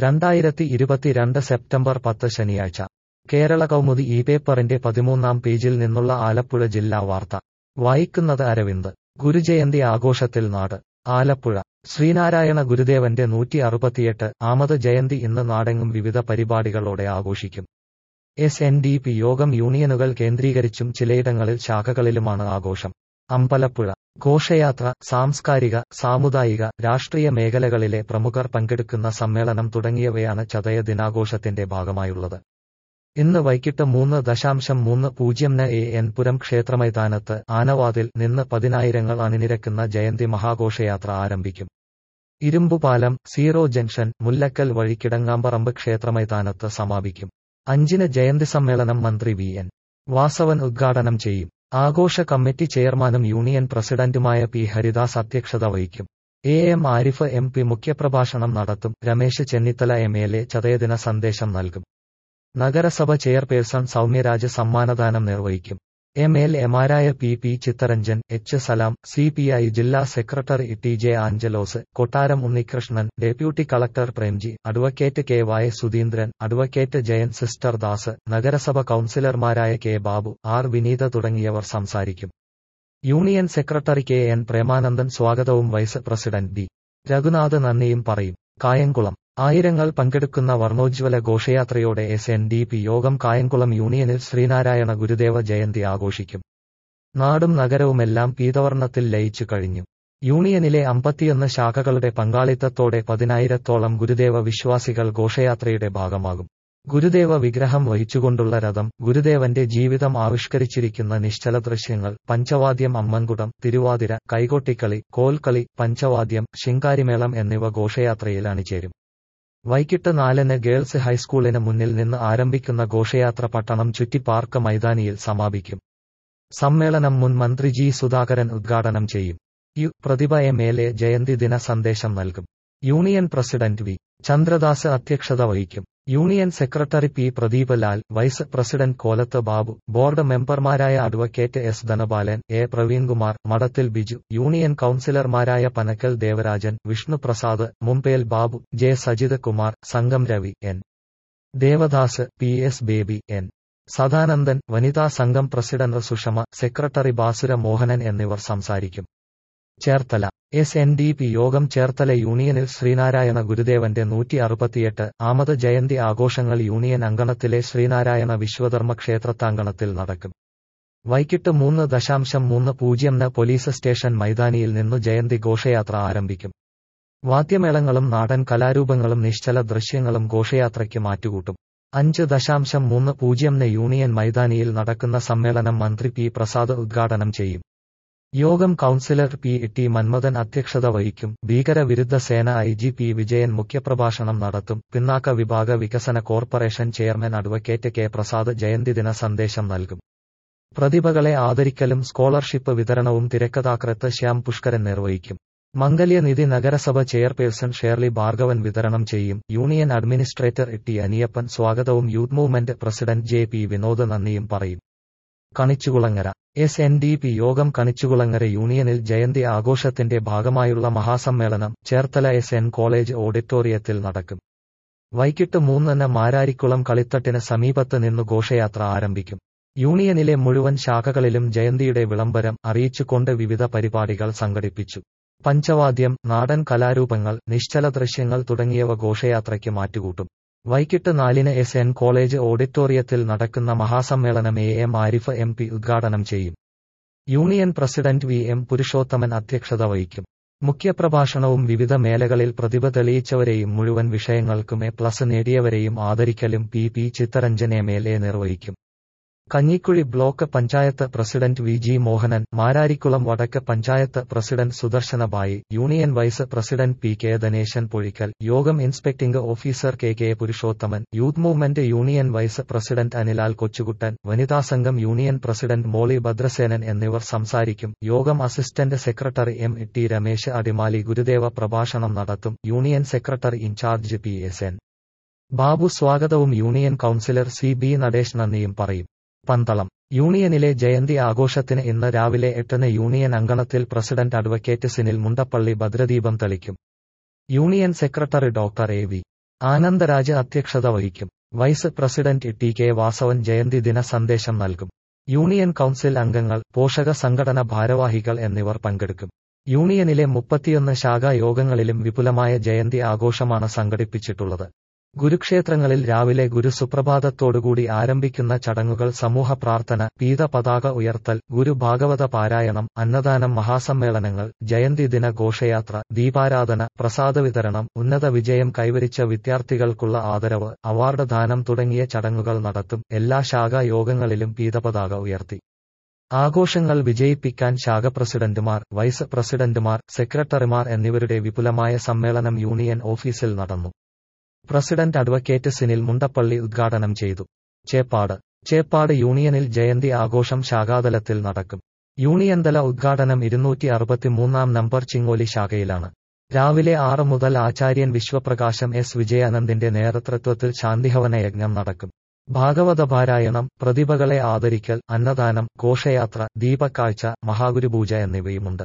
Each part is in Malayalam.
രണ്ടായിരത്തി ഇരുപത്തിരണ്ട് സെപ്റ്റംബർ പത്ത് ശനിയാഴ്ച കേരള കൗമുദി ഈ പേപ്പറിന്റെ പതിമൂന്നാം പേജിൽ നിന്നുള്ള ആലപ്പുഴ ജില്ലാ വാർത്ത വായിക്കുന്നത് അരവിന്ദ് ഗുരുജയന്തി ആഘോഷത്തിൽ നാട് ആലപ്പുഴ ശ്രീനാരായണ ഗുരുദേവന്റെ നൂറ്റി അറുപത്തിയെട്ട് ആമത് ജയന്തി ഇന്ന് നാടെങ്ങും വിവിധ പരിപാടികളോടെ ആഘോഷിക്കും എസ് എൻ ഡി പി യോഗം യൂണിയനുകൾ കേന്ദ്രീകരിച്ചും ചിലയിടങ്ങളിൽ ശാഖകളിലുമാണ് ആഘോഷം അമ്പലപ്പുഴ ഘോഷയാത്ര സാംസ്കാരിക സാമുദായിക രാഷ്ട്രീയ മേഖലകളിലെ പ്രമുഖർ പങ്കെടുക്കുന്ന സമ്മേളനം തുടങ്ങിയവയാണ് ചതയ ദിനാഘോഷത്തിന്റെ ഭാഗമായുള്ളത് ഇന്ന് വൈകിട്ട് മൂന്ന് ദശാംശം മൂന്ന് പൂജ്യംന് എ എൻ പുരം ക്ഷേത്രമൈതാനത്ത് ആനവാതിൽ നിന്ന് പതിനായിരങ്ങൾ അണിനിരക്കുന്ന ജയന്തി മഹാഘോഷയാത്ര ആരംഭിക്കും ഇരുമ്പുപാലം സീറോ ജംഗ്ഷൻ മുല്ലക്കൽ വഴി കിടങ്ങാമ്പറമ്പ് ക്ഷേത്രമൈതാനത്ത് സമാപിക്കും അഞ്ചിന് ജയന്തി സമ്മേളനം മന്ത്രി വി എൻ വാസവൻ ഉദ്ഘാടനം ചെയ്യും ആഘോഷ കമ്മിറ്റി ചെയർമാനും യൂണിയൻ പ്രസിഡന്റുമായ പി ഹരിദാസ് അധ്യക്ഷത വഹിക്കും A M Arif M P മുഖ്യപ്രഭാഷണം നടത്തും Ramesh Chennithala M L A ചതയദിന സന്ദേശം നൽകും നഗരസഭ ചെയർപേഴ്സൺ സൗമ്യരാജ് സമ്മാനദാനം നിർവഹിക്കും എം എൽ എമാരായ P P Chitharanjan H Salam C P I ജില്ലാ secretary T J Angelos Kottaram Unnikrishnan deputy collector Premji advocate K വായ സുധീന്ദ്രൻ അഡ്വക്കേറ്റ് ജയൻ സിസ്റ്റർ ദാസ് നഗരസഭ കൌൺസിലർമാരായ കെ ബാബു ആർ വിനീത തുടങ്ങിയവർ സംസാരിക്കും union secretary K N Premanandan സ്വാഗതവും വൈസ് പ്രസിഡന്റ് ബി രഘുനാഥ് നന്ദിയും പറയും കായംകുളം ആയിരങ്ങൾ പങ്കെടുക്കുന്ന വർണ്ണോജ്വല ഘോഷയാത്രയോടെ എസ് എൻ ഡി പി യോഗം കായംകുളം യൂണിയനിൽ ശ്രീനാരായണ ഗുരുദേവ ജയന്തി ആഘോഷിക്കും നാടും നഗരവുമെല്ലാം പീതവർണ്ണത്തിൽ ലയിച്ചു കഴിഞ്ഞു യൂണിയനിലെ അമ്പത്തിയൊന്ന് ശാഖകളുടെ പങ്കാളിത്തത്തോടെ പതിനായിരത്തോളം ഗുരുദേവ വിശ്വാസികൾ ഘോഷയാത്രയുടെ ഭാഗമാകും ഗുരുദേവ വിഗ്രഹം വഹിച്ചുകൊണ്ടുള്ള രഥം ഗുരുദേവന്റെ ജീവിതം ആവിഷ്കരിച്ചിരിക്കുന്ന നിശ്ചല ദൃശ്യങ്ങൾ പഞ്ചവാദ്യം അമ്മൻകുടം തിരുവാതിര കൈകൊട്ടിക്കളി കോൽക്കളി പഞ്ചവാദ്യം ശിങ്കാരിമേളം എന്നിവ ഘോഷയാത്രയിൽ അണിചേരും വൈകിട്ട് നാലിന് ഗേൾസ് ഹൈസ്കൂളിന് മുന്നിൽ നിന്ന് ആരംഭിക്കുന്ന ഘോഷയാത്ര പട്ടണം ചുറ്റി പാർക്ക് മൈതാനിയിൽ സമാപിക്കും സമ്മേളനം മുൻ മന്ത്രി ജി സുധാകരൻ ഉദ്ഘാടനം ചെയ്യും U Prathibha M L A ജയന്തി ദിന സന്ദേശം നൽകും യൂണിയൻ പ്രസിഡന്റ് വി ചന്ദ്രദാസ് അധ്യക്ഷത വഹിക്കും union secretary P Pradeep Lal vice president Kolath Babu board മെമ്പർമാരായ advocate S Dhanapalan A Praveenkumar Madathil Biju union കൌൺസിലർമാരായ Panakkal Devarajan Vishnuprasad Mumpel Babu J Sajith Kumar Sangam Ravi N Devadas P S Baby N Sadanandan വനിതാ സംഘം പ്രസിഡന്റ് സുഷമ സെക്രട്ടറി ബാസുര മോഹനൻ എന്നിവർ സംസാരിക്കും Cherthala S N D P യോഗം ചേർത്തല യൂണിയനിൽ ശ്രീനാരായണ ഗുരുദേവന്റെ നൂറ്റി അറുപത്തിയെട്ട് ആമത് ജയന്തി ആഘോഷങ്ങൾ യൂണിയൻ അങ്കണത്തിലെ ശ്രീനാരായണ വിശ്വധർമ്മ ക്ഷേത്രത്താങ്കണത്തിൽ നടക്കും വൈകിട്ട് മൂന്ന് ദശാംശം മൂന്ന് പൂജ്യംന് പോലീസ് സ്റ്റേഷൻ മൈതാനിയിൽ നിന്നു ജയന്തി ഘോഷയാത്ര ആരംഭിക്കും വാദ്യമേളങ്ങളും നാടൻ കലാരൂപങ്ങളും നിശ്ചല ദൃശ്യങ്ങളും ഘോഷയാത്രയ്ക്ക് മാറ്റുകൂട്ടും അഞ്ച് ദശാംശം മൂന്ന് പൂജ്യംന് യൂണിയൻ മൈതാനിയിൽ നടക്കുന്ന സമ്മേളനം മന്ത്രി പി പ്രസാദ് ഉദ്ഘാടനം ചെയ്യും യോഗം കൌൺസിലർ പി ടി മന്മഥൻ അധ്യക്ഷത വഹിക്കും ഭീകരവിരുദ്ധ സേന ഐ ജി പി വിജയൻ മുഖ്യപ്രഭാഷണം നടത്തും പിന്നാക്ക വിഭാഗ വികസന corporation chairman advocate K Prasad ജയന്തിദിന സന്ദേശം നൽകും പ്രതിഭകളെ ആദരിക്കലും സ്കോളർഷിപ്പ് വിതരണവും തിരക്കഥാകൃത്ത് ശ്യാം പുഷ്കരൻ നിർവഹിക്കും മംഗല്യനിധി നഗരസഭ ചെയർപേഴ്സൺ ഷേർലി ഭാർഗവൻ വിതരണം ചെയ്യും യൂണിയൻ അഡ്മിനിസ്ട്രേറ്റർ ടി അനിയപ്പൻ സ്വാഗതവും youth movement president J P Vinod നന്ദിയും പറയും Kanichukulangara S N D P യോഗം കണിച്ചുകുളങ്ങര യൂണിയനിൽ ജയന്തി ആഘോഷത്തിന്റെ ഭാഗമായുള്ള മഹാസമ്മേളനം ചേർത്തല എസ് എൻ കോളേജ് ഓഡിറ്റോറിയത്തിൽ നടക്കും വൈകിട്ട് മൂന്നിന് മാരാരിക്കുളം കളിത്തട്ടിന് സമീപത്ത് നിന്ന് ഘോഷയാത്ര ആരംഭിക്കും യൂണിയനിലെ മുഴുവൻ ശാഖകളിലും ജയന്തിയുടെ വിളംബരം അറിയിച്ചുകൊണ്ട് വിവിധ പരിപാടികൾ സംഘടിപ്പിച്ചു പഞ്ചവാദ്യം നാടൻ കലാരൂപങ്ങൾ നിശ്ചല ദൃശ്യങ്ങൾ തുടങ്ങിയവ ഘോഷയാത്രയ്ക്ക് മാറ്റുകൂട്ടും വൈകിട്ട് നാലിന് എസ് എൻ കോളേജ് ഓഡിറ്റോറിയത്തിൽ നടക്കുന്ന മഹാസമ്മേളനം A M Arif M P ഉദ്ഘാടനം ചെയ്യും union president V M Purushothaman അധ്യക്ഷത വഹിക്കും മുഖ്യപ്രഭാഷണവും വിവിധ മേഖലകളിൽ പ്രതിഭ തെളിയിച്ചവരെയും മുഴുവൻ വിഷയങ്ങൾക്കും എ പ്ലസ് നേടിയവരെയും ആദരിക്കലും P P Chitharanjan M L A നിർവഹിക്കും Kanjikuzhi block panchayat president V G Mohanan Mararikulam വടക്ക് panchayat president Sudarshanabai union vice president P K Dhaneshan Pozhikkal യോഗം inspecting officer K K Purushothaman youth movement union vice president Anilal Kochukuttan വനിതാ സംഘം യൂണിയൻ പ്രസിഡന്റ് മോളി ഭദ്രസേനൻ എന്നിവർ സംസാരിക്കും യോഗം assistant secretary M T Ramesh Adimali ഗുരുദേവ പ്രഭാഷണം നടത്തും union secretary in-charge P S N Babu സ്വാഗതവും union councillor C B Natesh നന്ദിയും പറയും പന്തളം യൂണിയനിലെ ജയന്തി ആഘോഷത്തിന് ഇന്ന് രാവിലെ എട്ടിന് യൂണിയൻ അങ്കണത്തിൽ പ്രസിഡന്റ് അഡ്വക്കേറ്റ് സിനിൽ മുണ്ടപ്പള്ളി ഭദ്രദീപം തെളിക്കും union secretary doctor A V Anandaraj അധ്യക്ഷത വഹിക്കും vice president T K Vasavan ജയന്തി ദിന സന്ദേശം നൽകും യൂണിയൻ കൗൺസിൽ അംഗങ്ങൾ പോഷക സംഘടന ഭാരവാഹികൾ എന്നിവർ പങ്കെടുക്കും യൂണിയനിലെ മുപ്പത്തിയൊന്ന് ശാഖാ യോഗങ്ങളിലും വിപുലമായ ജയന്തി ആഘോഷമാണ് സംഘടിപ്പിച്ചിട്ടുള്ളത് ഗുരുക്ഷേത്രങ്ങളിൽ രാവിലെ ഗുരുസുപ്രഭാതത്തോടുകൂടി ആരംഭിക്കുന്ന ചടങ്ങുകൾ സമൂഹ പ്രാർത്ഥന പീത പതാക ഉയർത്തൽ ഗുരു ഭാഗവത പാരായണം അന്നദാനം മഹാസമ്മേളനങ്ങൾ ജയന്തി ദിന ഘോഷയാത്ര ദീപാരാധന പ്രസാദ വിതരണം ഉന്നത വിജയം കൈവരിച്ച വിദ്യാർത്ഥികൾക്കുള്ള ആദരവ് അവാർഡ് ദാനം തുടങ്ങിയ ചടങ്ങുകൾ നടത്തും എല്ലാ ശാഖാ യോഗങ്ങളിലും പീതപതാക ഉയർത്തി ആഘോഷങ്ങൾ വിജയിപ്പിക്കാൻ ശാഖ പ്രസിഡന്റുമാർ വൈസ് പ്രസിഡന്റുമാർ സെക്രട്ടറിമാർ എന്നിവരുടെ വിപുലമായ സമ്മേളനം യൂണിയൻ ഓഫീസിൽ നടന്നു പ്രസിഡന്റ് അഡ്വക്കേറ്റ് സിനിൽ മുണ്ടപ്പള്ളി ഉദ്ഘാടനം ചെയ്തു ചേപ്പാട് ചേപ്പാട് യൂണിയനിൽ ജയന്തി ആഘോഷം ശാഖാതലത്തിൽ നടക്കും യൂണിയൻ തല ഉദ്ഘാടനം ഇരുന്നൂറ്റി അറുപത്തിമൂന്നാം നമ്പർ ചിങ്ങോലി ശാഖയിലാണ് രാവിലെ ആറ് മുതൽ ആചാര്യൻ വിശ്വപ്രകാശം എസ് വിജയാനന്ദിന്റെ നേതൃത്വത്തിൽ ശാന്തിഹവന യജ്ഞം നടക്കും ഭാഗവത പാരായണം പ്രതിഭകളെ ആദരിക്കൽ അന്നദാനം ഘോഷയാത്ര ദീപക്കാഴ്ച മഹാഗുരുപൂജ എന്നിവയുമുണ്ട്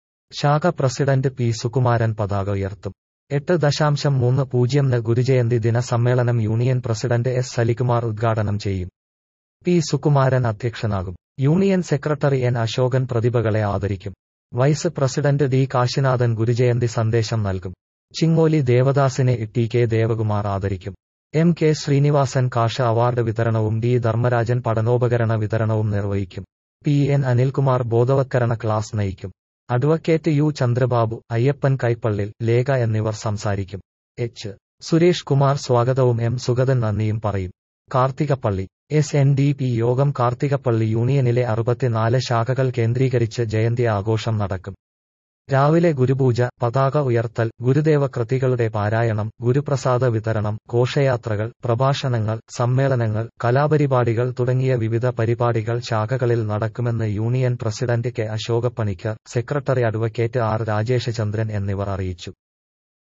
ശാഖ പ്രസിഡന്റ് പി സുകുമാരൻ പതാക ഉയർത്തും എട്ട് ദശാംശം മൂന്ന് പൂജ്യം ന് ഗുരുജയന്തി ദിന സമ്മേളനം യൂണിയൻ പ്രസിഡന്റ് എസ് സലികുമാർ ഉദ്ഘാടനം ചെയ്യും പി സുകുമാരൻ അധ്യക്ഷനാകും യൂണിയൻ സെക്രട്ടറി എൻ അശോകൻ പ്രതിഭകളെ ആദരിക്കും വൈസ് പ്രസിഡന്റ് ഡി കാശിനാഥൻ ഗുരുജയന്തി സന്ദേശം നൽകും ചിങ്ങോലി ദേവദാസിനെ ടി കെ ദേവകുമാർ ആദരിക്കും M K Srinivasan cash award വിതരണവും ഡി ധർമ്മരാജൻ പഠനോപകരണ വിതരണവും നിർവഹിക്കും പി എൻ അനിൽകുമാർ ബോധവത്കരണ ക്ലാസ് നയിക്കും അഡ്വക്കേറ്റ് യു ചന്ദ്രബാബു അയ്യപ്പൻ കൈപ്പള്ളിൽ ലേഖ എന്നിവർ സംസാരിക്കും എച്ച് സുരേഷ് കുമാർ സ്വാഗതവും എം സുഗതൻ നന്ദിയും പറയും Karthikappally S N D P യോഗം കാർത്തികപ്പള്ളി യൂണിയനിലെ അറുപത്തിനാല് ശാഖകൾ കേന്ദ്രീകരിച്ച് ജയന്തി ആഘോഷം നടക്കും രാവിലെ ഗുരുപൂജ പതാക ഉയർത്തൽ ഗുരുദേവ കൃതികളുടെ പാരായണം ഗുരുപ്രസാദ വിതരണം ഘോഷയാത്രകൾ പ്രഭാഷണങ്ങൾ സമ്മേളനങ്ങൾ കലാപരിപാടികൾ തുടങ്ങിയ വിവിധ പരിപാടികൾ ശാഖകളിൽ നടക്കുമെന്ന് union president K Ashokappanicker secretary advocate R Rajeshachandran എന്നിവർ അറിയിച്ചു